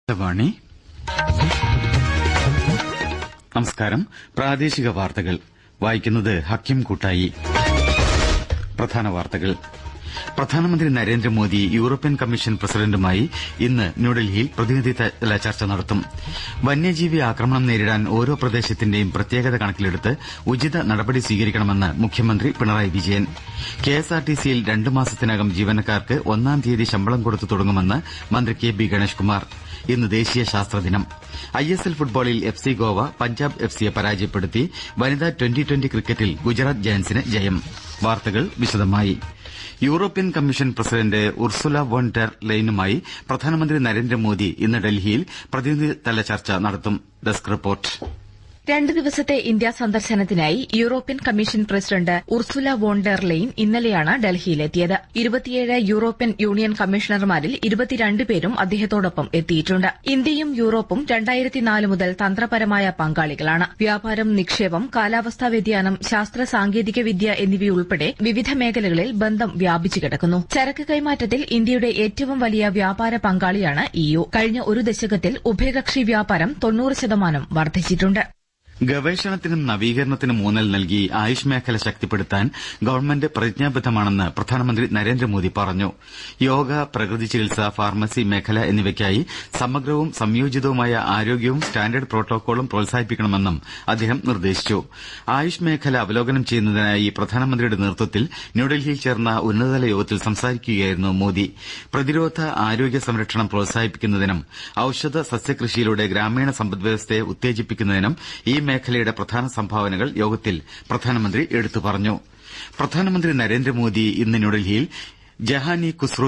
ആകാശവാണി നമസ്കാരം പ്രാദേശിക വാർത്തകൾ വായിക്കുന്നത് ഹക്കിം കൂട്ടായി പ്രധാന വാർത്തകൾ പ്രധാനമന്ത്രി നരേന്ദ്രമോദി യൂറോപ്യൻ കമ്മീഷൻ പ്രസിഡന്റുമായി ഇന്ന് ന്യൂഡൽഹിയിൽ പ്രതിനിധിതല ചർച്ച നടത്തും വന്യജീവി ആക്രമണം നേരിടാൻ ഓരോ പ്രദേശത്തിന്റെയും പ്രത്യേകത കണക്കിലെടുത്ത് ഉചിത നടപടി സ്വീകരിക്കണമെന്ന് മുഖ്യമന്ത്രി പിണറായി വിജയൻ കെഎസ്ആർടിസിയിൽ രണ്ട് മാസത്തിനകം ജീവനക്കാർക്ക് ഒന്നാം തീയതി ശമ്പളം കൊടുത്തു തുടങ്ങുമെന്ന് മന്ത്രി കെ ബി ഗണേഷ്കുമാർ ഇന്ന് ദേശീയ ശാസ്ത്രദിനം ഐഎസ്എൽ ഫുട്ബോളിൽ F C Goa Punjab F സിയെ പരാജയപ്പെടുത്തി വനിതാ ട്വന്റി ട്വന്റി ക്രിക്കറ്റിൽ ഗുജറാത്ത് ജയന്റ്സിന് ജയം വാർത്തകൾ വിശദമായി European commission president Ursula von der ലെയ്നുമായി പ്രധാനമന്ത്രി നരേന്ദ്രമോദി ഇന്ന് ഡൽഹിയിൽ പ്രതിനിധിതല ചർച്ച നടത്തും ഡെസ്ക് റിപ്പോർട്ട് രണ്ട് ദിവസത്തെ ഇന്ത്യാ സന്ദർശനത്തിനായി European commission president Ursula von der Leyen ഇന്നലെയാണ് ഡൽഹിയിലെത്തിയത് ഇരുപത്തിയേഴ് യൂറോപ്യൻ യൂണിയൻ കമ്മീഷണർമാരിൽ ഇരുപത്തിരണ്ട് പേരും അദ്ദേഹത്തോടൊപ്പം എത്തിയിട്ടുണ്ട് ഇന്ത്യയും യൂറോപ്പും രണ്ടായിരത്തിനാല് മുതൽ തന്ത്രപരമായ പങ്കാളികളാണ് വ്യാപാരം നിക്ഷേപം കാലാവസ്ഥാ വ്യതിയാനം ശാസ്ത്ര സാങ്കേതിക വിദ്യ എന്നിവയുൾപ്പെടെ വിവിധ മേഖലകളിൽ ബന്ധം വ്യാപിച്ചു കിടക്കുന്നു ചരക്ക് കൈമാറ്റത്തിൽ ഇന്ത്യയുടെ ഏറ്റവും വലിയ വ്യാപാര പങ്കാളിയാണ് ഇയു കഴിഞ്ഞ ഒരു ദശകത്തിൽ ഉഭയകക്ഷി വ്യാപാരം തൊണ്ണൂറ് ശതമാനം വർദ്ധിച്ചിട്ടുണ്ട് ഗവേഷണത്തിനും നവീകരണത്തിനും ഊന്നൽ നൽകി ആയുഷ് മേഖല ശക്തിപ്പെടുത്താൻ ഗവൺമെന്റ് പ്രതിജ്ഞാബദ്ധമാണെന്ന് പ്രധാനമന്ത്രി നരേന്ദ്രമോദി പറഞ്ഞു യോഗ പ്രകൃതി ചികിത്സ ഫാർമസി മേഖല എന്നിവയ്ക്കായി സമഗ്രവും സംയോജിതവുമായ ആരോഗ്യവും സ്റ്റാൻഡേർഡ് പ്രോട്ടോക്കോളും പ്രോത്സാഹിപ്പിക്കണമെന്നും അദ്ദേഹം നിർദ്ദേശിച്ചു ആയുഷ് മേഖല അവലോകനം ചെയ്യുന്നതിനായി പ്രധാനമന്ത്രിയുടെ നേതൃത്വത്തിൽ ന്യൂഡൽഹിയിൽ ചേർന്ന ഉന്നതതല യോഗത്തിൽ സംസാരിക്കുകയായിരുന്നു മോദി പ്രതിരോധ ആരോഗ്യ സംരക്ഷണം പ്രോത്സാഹിപ്പിക്കുന്നതിനും ഔഷധ സസ്യകൃഷിയിലൂടെ ഗ്രാമീണ സമ്പദ്വ്യവസ്ഥയെ ഉത്തേജിപ്പിക്കുന്നതിനും ഈ മേഖലയുടെ പ്രധാന സംഭാവനകൾ യോഗത്തിൽ പ്രധാനമന്ത്രി എടുത്തു പറഞ്ഞു പ്രധാനമന്ത്രി നരേന്ദ്രമോദി ഇന്ന് ന്യൂഡൽഹിയിൽ ജഹാൻ ഇ ഖുസ്രു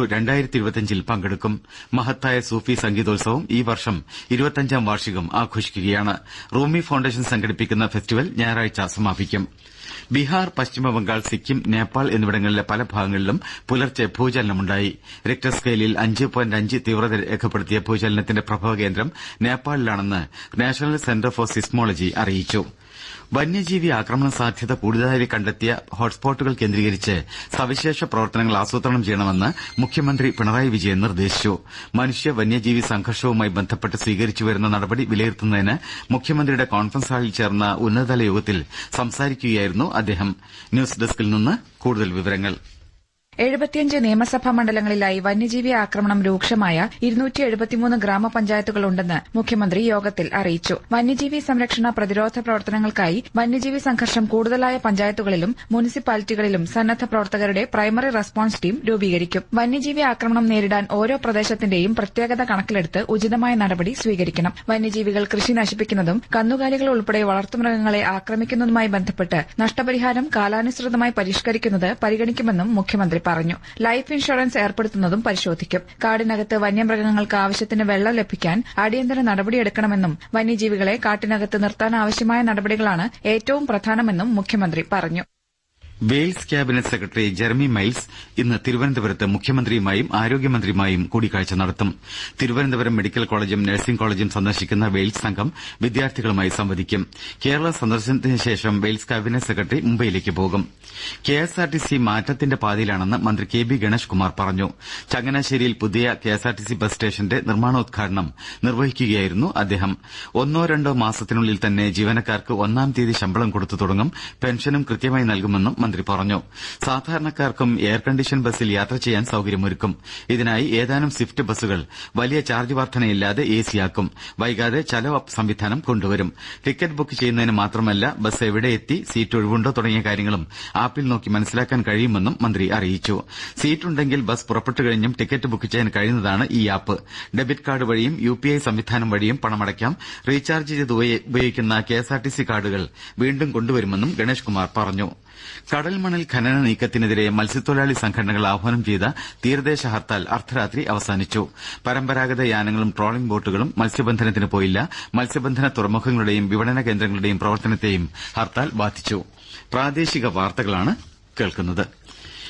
ൽ പങ്കെടുക്കും മഹത്തായ സൂഫി സംഗീതോത്സവം ഈ വർഷം ഇരുപത്തഞ്ചാം വാർഷികം ആഘോഷിക്കുകയാണ് റൂമി ഫൌണ്ടേഷൻ സംഘടിപ്പിക്കുന്ന ഫെസ്റ്റിവൽ ഞായറാഴ്ച സമാപിക്കും ബീഹാർ പശ്ചിമബംഗാൾ സിക്കിം നേപ്പാൾ എന്നിവിടങ്ങളിലെ പല ഭാഗങ്ങളിലും പുലർച്ചെ ഭൂചലനമുണ്ടായി റിക്ടർ സ്കെയിലിൽ അഞ്ച് പോയിന്റ് അഞ്ച് തീവ്രത രേഖപ്പെടുത്തിയ ഭൂചലനത്തിന്റെ പ്രഭവകേന്ദ്രം നേപ്പാളിലാണെന്ന് നാഷണൽ സെന്റർ ഫോർ സിസ്മോളജി അറിയിച്ചു വന്യജീവി ആക്രമണ സാധ്യത കൂടുതലായി കണ്ടെത്തിയ ഹോട്ട്സ്പോട്ടുകൾ കേന്ദ്രീകരിച്ച് സവിശേഷ പ്രവർത്തനങ്ങൾ ആസൂത്രണം ചെയ്യണമെന്ന് മുഖ്യമന്ത്രി പിണറായി വിജയൻ നിർദ്ദേശിച്ചു മനുഷ്യ വന്യജീവി സംഘർഷവുമായി ബന്ധപ്പെട്ട് സ്വീകരിച്ചുവരുന്ന നടപടി വിലയിരുത്തുന്നതിന് മുഖ്യമന്ത്രിയുടെ കോൺഫറൻസ് ഹാളിൽ ചേർന്ന ഉന്നതതല യോഗത്തിൽ സംസാരിക്കുകയായിരുന്നു അദ്ദേഹം ന്യൂസ് ഡെസ്കിൽ നിന്ന് കൂടുതൽ വിവരങ്ങൾ എഴുപത്തിയഞ്ച് നിയമസഭാ മണ്ഡലങ്ങളിലായി വന്യജീവി ആക്രമണം രൂക്ഷമായ ഇരുന്നൂറ്റി എഴുപത്തിമൂന്ന് ഗ്രാമപഞ്ചായത്തുകളുണ്ടെന്ന് മുഖ്യമന്ത്രി യോഗത്തിൽ അറിയിച്ചു വന്യജീവി സംരക്ഷണ പ്രതിരോധ പ്രവർത്തനങ്ങൾക്കായി വന്യജീവി സംഘർഷം കൂടുതലായ പഞ്ചായത്തുകളിലും മുനിസിപ്പാലിറ്റികളിലും സന്നദ്ധ പ്രവർത്തകരുടെ പ്രൈമറി റെസ്പോൺസ് ടീം രൂപീകരിക്കും വന്യജീവി ആക്രമണം നേരിടാൻ ഓരോ പ്രദേശത്തിന്റെയും പ്രത്യേകത കണക്കിലെടുത്ത് ഉചിതമായ നടപടി സ്വീകരിക്കണം വന്യജീവികൾ കൃഷി നശിപ്പിക്കുന്നതും കന്നുകാലികൾ ഉൾപ്പെടെ വളർത്തുമൃഗങ്ങളെ ആക്രമിക്കുന്നതുമായി ബന്ധപ്പെട്ട് നഷ്ടപരിഹാരം കാലാനുസൃതമായി പരിഷ്കരിക്കുന്നത് പരിഗണിക്കുമെന്നും മുഖ്യമന്ത്രി പറഞ്ഞു ലൈഫ് ഇൻഷുറൻസ് ഏർപ്പെടുത്തുന്നതും പരിശോധിക്കും കാടിനകത്ത് വന്യമൃഗങ്ങൾക്ക് ആവശ്യത്തിന് വെള്ളം ലഭിക്കാൻ അടിയന്തര നടപടിയെടുക്കണമെന്നും വന്യജീവികളെ കാട്ടിനകത്ത് നിർത്താനാവശ്യമായ നടപടികളാണ് ഏറ്റവും പ്രധാനമെന്നും മുഖ്യമന്ത്രി പറഞ്ഞു Wales cabinet secretary Jeremy Miles ഇന്ന് തിരുവനന്തപുരത്ത് മുഖ്യമന്ത്രിയുമായും ആരോഗ്യമന്ത്രിയുമായും കൂടിക്കാഴ്ച നടത്തും തിരുവനന്തപുരം മെഡിക്കൽ കോളേജും നഴ്സിംഗ് കോളേജും സന്ദർശിക്കുന്ന വെയിൽസ് സംഘം വിദ്യാർത്ഥികളുമായി സംവദിക്കും കേരള സന്ദർശനത്തിന് ശേഷം വെയിൽസ് ക്യാബിനറ്റ് സെക്രട്ടറി മുംബൈയിലേക്ക് പോകും കെഎസ്ആർടിസി മാറ്റത്തിന്റെ പാതയിലാണെന്ന് മന്ത്രി കെ ബി ഗണേഷ് കുമാർ പറഞ്ഞു ചങ്ങനാശ്ശേരിയിൽ പുതിയ കെഎസ്ആർടിസി ബസ് സ്റ്റേഷന്റെ നിർമ്മാണോദ്ഘാടനം നിർവഹിക്കുകയായിരുന്നു അദ്ദേഹം ഒന്നോ രണ്ടോ മാസത്തിനുള്ളിൽ തന്നെ ജീവനക്കാർക്ക് ഒന്നാം തീയതി ശമ്പളം കൊടുത്തു തുടങ്ങും പെൻഷനും കൃത്യമായി നൽകുമെന്നും മന്ത്രി പറഞ്ഞു സാധാരണക്കാർക്കും എയർ കണ്ടീഷൻ ബസ്സിൽ യാത്ര ചെയ്യാൻ സൌകര്യമൊരുക്കും ഇതിനായി ഏതാനും സ്വിഫ്റ്റ് ബസ്സുകൾ വലിയ ചാർജ് വർധനയില്ലാതെ എസിയാക്കും വൈകാതെ ചലോ അപ്പ് സംവിധാനം കൊണ്ടുവരും ടിക്കറ്റ് ബുക്ക് ചെയ്യുന്നതിന് മാത്രമല്ല ബസ് എവിടെ എത്തി സീറ്റ് ഒഴിവുണ്ടോ തുടങ്ങിയ കാര്യങ്ങളും ആപ്പിൽ നോക്കി മനസ്സിലാക്കാൻ കഴിയുമെന്നും മന്ത്രി അറിയിച്ചു സീറ്റുണ്ടെങ്കിൽ ബസ് പുറപ്പെട്ടു കഴിഞ്ഞും ടിക്കറ്റ് ബുക്ക് ചെയ്യാൻ കഴിയുന്നതാണ് ഈ ആപ്പ് ഡെബിറ്റ് കാർഡ് വഴിയും യുപിഐ സംവിധാനം വഴിയും പണമടയ്ക്കാം റീചാർജ് ചെയ്ത് ഉപയോഗിക്കുന്ന കെഎസ്ആർടിസി കാർഡുകൾ വീണ്ടും കൊണ്ടുവരുമെന്നും ഗണേഷ് കുമാർ പറഞ്ഞു കടൽമണൽ ഖനന നീക്കത്തിനെതിരെ മത്സ്യത്തൊഴിലാളി സംഘടനകൾ ആഹ്വാനം ചെയ്ത തീരദേശ ഹർത്താൽ അർദ്ധരാത്രി അവസാനിച്ചു പരമ്പരാഗത യാനങ്ങളും ട്രോളിംഗ് ബോട്ടുകളും മത്സ്യബന്ധനത്തിന് പോയില്ല മത്സ്യബന്ധന തുറമുഖങ്ങളുടെയും വിപണന കേന്ദ്രങ്ങളുടെയും പ്രവർത്തനത്തെയും ഹർത്താൽ ബാധിച്ചു പ്രാദേശിക വാർത്തകളാണ് കേൾക്കുന്നത്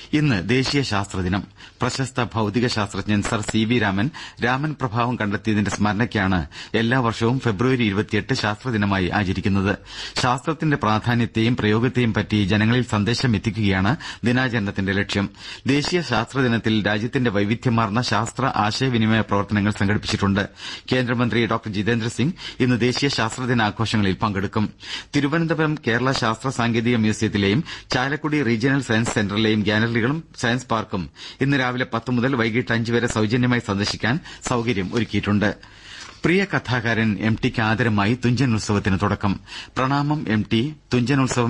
ഇന്ന് ദേശീയ ശാസ്ത്രദിനം പ്രശസ്ത ഭൌതിക ശാസ്ത്രജ്ഞൻ sir C V Raman Raman പ്രഭാവം കണ്ടെത്തിയതിന്റെ സ്മരണയ്ക്കാണ് എല്ലാ വർഷവും ഫെബ്രുവരി ഇരുപത്തിയെട്ട് ശാസ്ത്രദിനമായി ആചരിക്കുന്നത് ശാസ്ത്രത്തിന്റെ പ്രാധാന്യത്തെയും പ്രയോഗത്തെയും പറ്റി ജനങ്ങളിൽ സന്ദേശം എത്തിക്കുകയാണ് ദിനാചരണത്തിന്റെ ലക്ഷ്യം ദേശീയ ശാസ്ത്രദിനത്തിൽ രാജ്യത്തിന്റെ വൈവിധ്യമാർന്ന ശാസ്ത്ര ആശയവിനിമയ പ്രവർത്തനങ്ങൾ സംഘടിപ്പിച്ചിട്ടുണ്ട് കേന്ദ്രമന്ത്രി ഡോക്ടർ ജിതേന്ദ്ര സിംഗ് ഇന്ന് ദേശീയ ശാസ്ത്രദിനാഘോഷങ്ങളിൽ പങ്കെടുക്കും തിരുവനന്തപുരം കേരള ശാസ്ത്ര സാങ്കേതിക മ്യൂസിയത്തിലെയും ചാലക്കുടി റീജിയണൽ സയൻസ് സെന്ററിലെയും ഗ്യാലറികളും സയൻസ് പാർക്കും ഇന്ന് രാവിലെ പത്ത് മുതൽ വൈകിട്ട് അഞ്ച് വരെ സൌജന്യമായി സന്ദർശിക്കാൻ സൌകര്യം ഒരുക്കിയിട്ടുണ്ട് പ്രിയ കഥാകാരൻ എം ടിക്ക് ആദരമായി തുഞ്ചൻ ഉത്സവത്തിന് തുടക്കം പ്രണാമം എം ടി തുഞ്ചൻ ഉത്സവം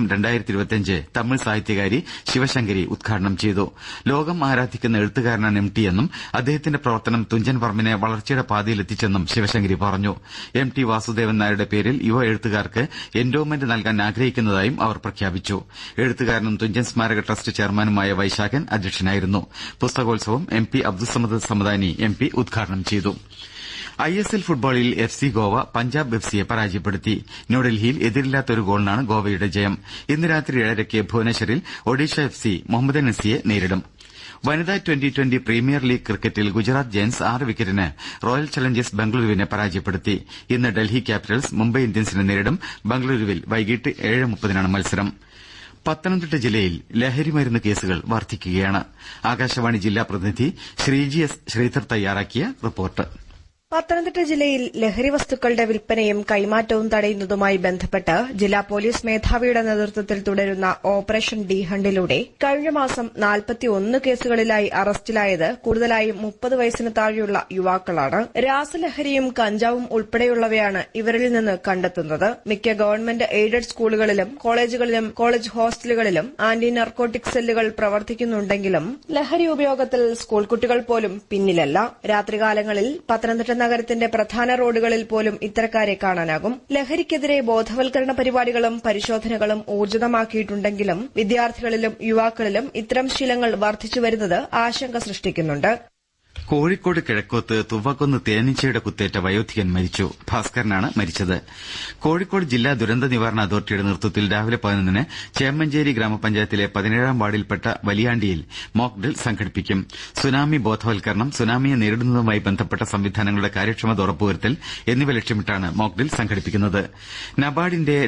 തമിഴ് സാഹിത്യകാരി ശിവശങ്കരി ഉദ്ഘാടനം ചെയ്തു ലോകം ആരാധിക്കുന്ന എഴുത്തുകാരനാണ് എം ടി എന്നും അദ്ദേഹത്തിന്റെ പ്രവർത്തനം തുഞ്ചൻ വർമ്മിനെ വളർച്ചയുടെ പാതയിലെത്തിച്ചെന്നും ശിവശങ്കരി പറഞ്ഞു എം ടി വാസുദേവൻ നായരുടെ പേരിൽ യുവ എഴുത്തുകാർക്ക് എൻഡോമെന്റ് നൽകാൻ ആഗ്രഹിക്കുന്നതായും അവർ പ്രഖ്യാപിച്ചു എഴുത്തുകാരനും തുഞ്ചൻ സ്മാരക ട്രസ്റ്റ് ചെയർമാനുമായ വൈശാഖൻ അധ്യക്ഷനായിരുന്നു പുസ്തകോത്സവം M P Abdussamad Samadani M P ഉദ്ഘാടനം ചെയ്തു ഐ എസ് എൽ ഫുട്ബോളിൽ F C Goa Punjab F സിയെ പരാജയപ്പെടുത്തി ന്യൂഡൽഹിയിൽ എതിരില്ലാത്ത ഒരു ഗോളിനാണ് ഗോവയുടെ ജയം ഇന്ന് രാത്രി ഏഴരയ്ക്ക് ഭുവനേശ്വറിൽ Odisha F C Mohammedan F സിയെ നേരിടും വനിതാ ട്വന്റി ട്വന്റി പ്രീമിയർ ലീഗ് ക്രിക്കറ്റിൽ ഗുജറാത്ത് ജയന്റ്സ് ആറ് വിക്കറ്റിന് റോയൽ ചലഞ്ചേഴ്സ് ബംഗളൂരുവിനെ പരാജയപ്പെടുത്തി ഇന്ന് ഡൽഹി ക്യാപിറ്റൽസ് മുംബൈ ഇന്ത്യൻസിനെ നേരിടും ബംഗളൂരുവിൽ വൈകിട്ട് ഏഴ് മുപ്പതിനാണ് മത്സരം പത്തനംതിട്ട ജില്ലയിൽ ലഹരിമരുന്ന് കേസുകൾ വർദ്ധിക്കുകയാണ് ആകാശവാണി ജില്ലാ പ്രതിനിധി ശ്രീജി എസ് ശ്രീധർ തയ്യാറാക്കിയ റിപ്പോർട്ട് പത്തനംതിട്ട ജില്ലയിൽ ലഹരി വസ്തുക്കളുടെ വിൽപ്പനയും കൈമാറ്റവും തടയുന്നതുമായി ബന്ധപ്പെട്ട് ജില്ലാ പോലീസ് മേധാവിയുടെ നേതൃത്വത്തിൽ തുടരുന്ന ഓപ്പറേഷൻ ഡി ഹണ്ടിലൂടെ കഴിഞ്ഞ മാസം നാൽപ്പത്തിയൊന്ന് കേസുകളിലായി അറസ്റ്റിലായത് കൂടുതലായും മുപ്പത് വയസ്സിന് താഴെയുള്ള യുവാക്കളാണ് രാസലഹരിയും കഞ്ചാവും ഉൾപ്പെടെയുള്ളവയാണ് ഇവരിൽ നിന്ന് കണ്ടെത്തുന്നത് മിക്ക ഗവൺമെന്റ് എയ്ഡഡ് സ്കൂളുകളിലും കോളേജുകളിലും കോളേജ് ഹോസ്റ്റലുകളിലും ആന്റി നർക്കോട്ടിക് സെല്ലുകൾ പ്രവർത്തിക്കുന്നുണ്ടെങ്കിലും ലഹരി ഉപയോഗത്തിൽ സ്കൂൾ കുട്ടികൾ പോലും പിന്നിലല്ല രാത്രികാലങ്ങളിൽ പത്തനംതിട്ട നഗരത്തിന്റെ പ്രധാന റോഡുകളിൽ പോലും ഇത്തരക്കാരെ കാണാനാകും ലഹരിക്കെതിരെ ബോധവൽക്കരണ പരിപാടികളും പരിശോധനകളും ഊർജിതമാക്കിയിട്ടുണ്ടെങ്കിലും വിദ്യാർത്ഥികളിലും യുവാക്കളിലും ഇത്തരം ശീലങ്ങൾ വർദ്ധിച്ചുവരുന്നത് ആശങ്ക സൃഷ്ടിക്കുന്നുണ്ട് കോഴിക്കോട് കിഴക്കോത്ത് തുവ്വക്കൊന്ന് തേനീച്ചയുടെ കുത്തേറ്റ വയോധികൻ മരിച്ചു ഭാസ്കരനാണ് മരിച്ചത് കോഴിക്കോട് ജില്ലാ ദുരന്ത നിവാരണ അതോറിറ്റിയുടെ നേതൃത്വത്തിൽ രാവിലെ പതിനൊന്നിന് ചേമ്മഞ്ചേരി ഗ്രാമപഞ്ചായത്തിലെ പതിനേഴാം വാർഡിൽപ്പെട്ട വലിയാണ്ടിയിൽ മോക്ക് ഡ്രിൽ സംഘടിപ്പിക്കും സുനാമി ബോധവൽക്കരണം സുനാമിയെ നേരിടുന്നതുമായി ബന്ധപ്പെട്ട സംവിധാനങ്ങളുടെ കാര്യക്ഷമത ഉറപ്പുവരുത്തൽ എന്നിവ ലക്ഷ്യമിട്ടാണ് മോക്ക് ഡ്രിൽ സംഘടിപ്പിക്കുന്നത് നബാർഡിന്റെ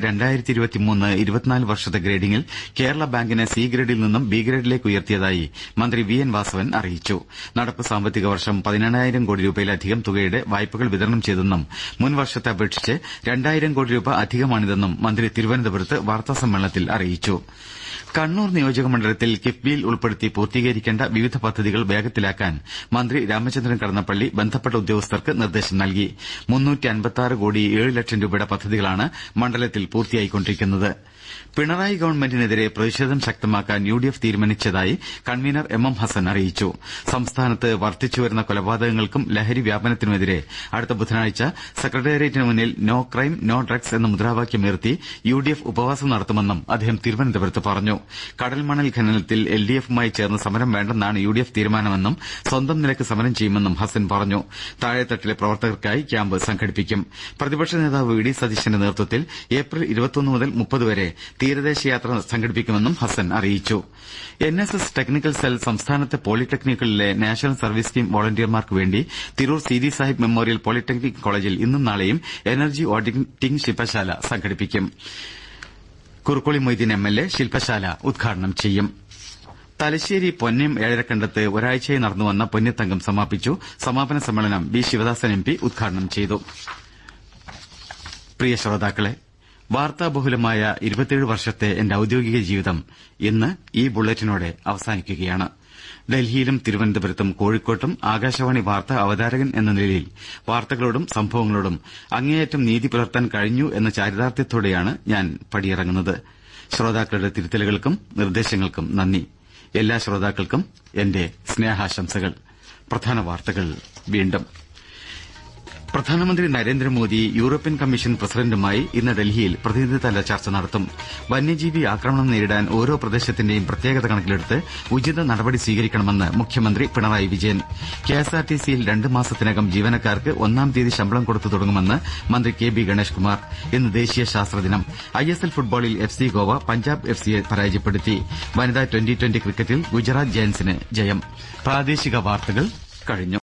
വർഷത്തെ ഗ്രേഡിംഗിൽ കേരള ബാങ്കിനെ സി ഗ്രേഡിൽ നിന്നും ബി ഗ്രേഡിലേക്ക് ഉയർത്തിയതായി മന്ത്രി വി എൻ വാസവൻ അറിയിച്ചു നടപ്പ് സാമ്പത്തിക വർഷം പതിനെണ്ണായിരം കോടി രൂപയിലധികം തുകയുടെ വായ്പകൾ വിതരണം ചെയ്തെന്നും മുൻ വർഷത്തെ അപേക്ഷിച്ച് രണ്ടായിരം കോടി രൂപ അധികമാണിതെന്നും മന്ത്രി തിരുവനന്തപുരത്ത് വാർത്താസമ്മേളനത്തിൽ അറിയിച്ചു കണ്ണൂർ നിയോജക മണ്ഡലത്തിൽ കിഫ്ബിയിൽ ഉൾപ്പെടുത്തി പൂർത്തീകരിക്കേണ്ട വിവിധ പദ്ധതികൾ വേഗത്തിലാക്കാൻ മന്ത്രി രാമചന്ദ്രൻ കടന്നപ്പള്ളി ബന്ധപ്പെട്ട ഉദ്യോഗസ്ഥർക്ക് നിർദ്ദേശം നൽകി കോടി ഏഴ് ലക്ഷം രൂപയുടെ പദ്ധതികളാണ് മണ്ഡലത്തിൽ പൂർത്തിയായിക്കൊണ്ടിരിക്കുന്നത് പിണറായി ഗവൺമെന്റിനെതിരെ പ്രതിഷേധം ശക്തമാക്കാൻ യു ഡി എഫ് തീരുമാനിച്ചതായി കൺവീനർ എം എം ഹസൻ അറിയിച്ചു സംസ്ഥാനത്ത് വർദ്ധിച്ചുവരുന്ന കൊലപാതകങ്ങൾക്കും ലഹരി വ്യാപനത്തിനുമെതിരെ അടുത്ത ബുധനാഴ്ച സെക്രട്ടേറിയറ്റിന് മുന്നിൽ നോ ക്രൈം നോ ഡ്രഗ്സ് എന്ന മുദ്രാവാക്യമുയർത്തി യു ഡി എഫ് ഉപവാസം നടത്തുമെന്നും അദ്ദേഹം തിരുവനന്തപുരത്ത് പറഞ്ഞു കടൽമണൽ ഖനനത്തിൽ എൽ ഡി എഫുമായി ചേർന്ന് സമരം വേണ്ടെന്നാണ് യു ഡി എഫ് തീരുമാനമെന്നും സ്വന്തം നിലയ്ക്ക് സമരം ചെയ്യുമെന്നും ഹസൻ പറഞ്ഞു താഴെത്തട്ടിലെ പ്രവർത്തകർക്കായി ക്യാമ്പ് സംഘടിപ്പിക്കും പ്രതിപക്ഷ നേതാവ് വി ഡി സതീശന്റെ നേതൃത്വത്തിൽ ഏപ്രിൽ ഇരുപത്തൊന്ന് മുതൽ മുപ്പത് വരെ തീരദേശ യാത്ര സംഘടിപ്പിക്കുമെന്നും ഹസൻ അറിയിച്ചു N S S technical cell സംസ്ഥാനത്തെ പോളിടെക്നിക്കുകളിലെ നാഷണൽ സർവീസ് സ്കീം വോളണ്ടിയർമാർക്ക് വേണ്ടി തിരൂർ സീതി സാഹിബ് മെമ്മോറിയൽ പോളിടെക്നിക് കോളേജിൽ ഇന്നും നാളെയും എനർജി ഓഡിറ്റിംഗ് ശില്പശാല സംഘടിപ്പിക്കും Kurukkoli Moideen M L A ശില്പശാല ഉദ്ഘാടനം ചെയ്യും തലശ്ശേരി പൊന്നം ഏഴരക്കണ്ടത്ത് ഒരാഴ്ചയായി നടന്നുവന്ന പൊന്നിത്തങ്കം സമാപിച്ചു സമാപന സമ്മേളനം ബി ശിവദാസൻ എം പി ഉദ്ഘാടനം ചെയ്തു പ്രിയ ശ്രോതാക്കളെ വാർത്താബഹുലമായ ഇരുപത്തിയേഴ് വർഷത്തെ എന്റെ ഔദ്യോഗിക ജീവിതം ഇന്ന് ഈ ബുള്ളറ്റിനോടെ അവസാനിക്കുകയാണ് ഡൽഹിയിലും തിരുവനന്തപുരത്തും കോഴിക്കോട്ടും ആകാശവാണി വാർത്താ അവതാരകൻ എന്ന നിലയിൽ വാർത്തകളോടും സംഭവങ്ങളോടും അങ്ങേയറ്റം നീതി പുലർത്താൻ കഴിഞ്ഞു എന്ന ചാരിതാർത്ഥ്യത്തോടെയാണ് ഞാൻ പടിയിറങ്ങുന്നത് ശ്രോതാക്കളുടെ തിരുത്തലുകൾക്കും നിർദ്ദേശങ്ങൾക്കും നന്ദി എല്ലാ ശ്രോതാക്കൾക്കും എന്റെ സ്നേഹാശംസകൾ പ്രധാന വാർത്തകൾ വീണ്ടും പ്രധാനമന്ത്രി നരേന്ദ്രമോദി യൂറോപ്യൻ കമ്മീഷൻ പ്രസിഡന്റുമായി ഇന്ന് ഡൽഹിയിൽ പ്രതിനിധിതല ചർച്ച നടത്തും വന്യജീവി ആക്രമണം നേരിടാൻ ഓരോ പ്രദേശത്തിന്റെയും പ്രത്യേകത കണക്കിലെടുത്ത് ഉചിത നടപടി സ്വീകരിക്കണമെന്ന് മുഖ്യമന്ത്രി പിണറായി വിജയൻ കെഎസ്ആർടിസിയിൽ രണ്ട് മാസത്തിനകം ജീവനക്കാർക്ക് ഒന്നാം തീയതി ശമ്പളം കൊടുത്തു തുടങ്ങുമെന്ന് മന്ത്രി കെ ബി ഗണേഷ് കുമാർ ഇന്ന് ദേശീയ ശാസ്ത്രദിനം ഐഎസ്എൽ ഫുട്ബോളിൽ F C Goa Punjab F സിയെ പരാജയപ്പെടുത്തി വനിതാ ട്വന്റി ട്വന്റി ക്രിക്കറ്റിൽ ഗുജറാത്ത് ജയന്റ്സിന് ജയം പ്രാദേശിക വാർത്തകൾ കഴിഞ്ഞു